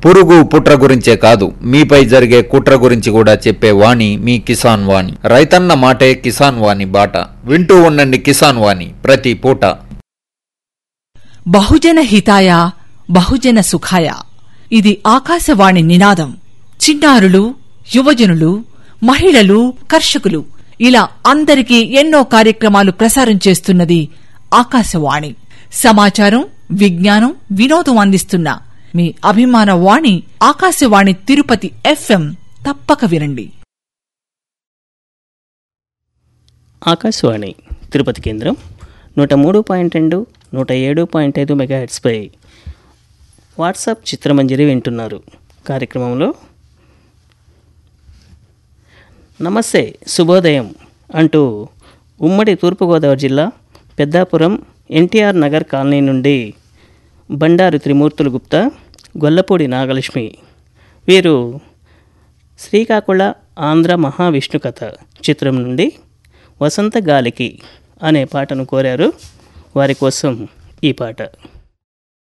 పురుగు పుట్ర గురించే కాదు మీపై జరిగే కుట్ర గురించి కూడా చెప్పే వాణి మీ కిసాన్ వాణి రైతన్న మాటే కిసాన్ వాణి బాట వింటూ ఉండండి కిసాన్ వాణి ప్రతి పూట బహుజన హితాయ బహుజన సుఖాయ ఇది ఆకాశవాణి నినాదం చిన్నారులు యువజనులు మహిళలు కర్షకులు ఇలా అందరికీ ఎన్నో కార్యక్రమాలు ప్రసారం చేస్తున్నది ఆకాశవాణి సమాచారం విజ్ఞానం వినోదం అందిస్తున్న మీ అభిమాన వాణి ఆకాశవాణి తిరుపతి ఎఫ్ఎం తప్పక వినండి ఆకాశవాణి తిరుపతి కేంద్రం నూట మూడు పాయింట్ రెండు నూట ఏడు పాయింట్ ఐదు మెగాహెట్స్పై వాట్సాప్ చిత్రమంజరి వింటున్నారు కార్యక్రమంలో నమస్తే శుభోదయం అంటూ ఉమ్మడి తూర్పుగోదావరి జిల్లా పెద్దాపురం ఎన్టీఆర్ నగర్ కాలనీ నుండి బండారు త్రిమూర్తులు గుప్తా గొల్లపూడి నాగలక్ష్మి వీరు శ్రీకాకుళ ఆంధ్ర మహావిష్ణు కథ చిత్రం నుండి వసంత గాలికి అనే పాటను కోరారు వారి కోసం ఈ పాట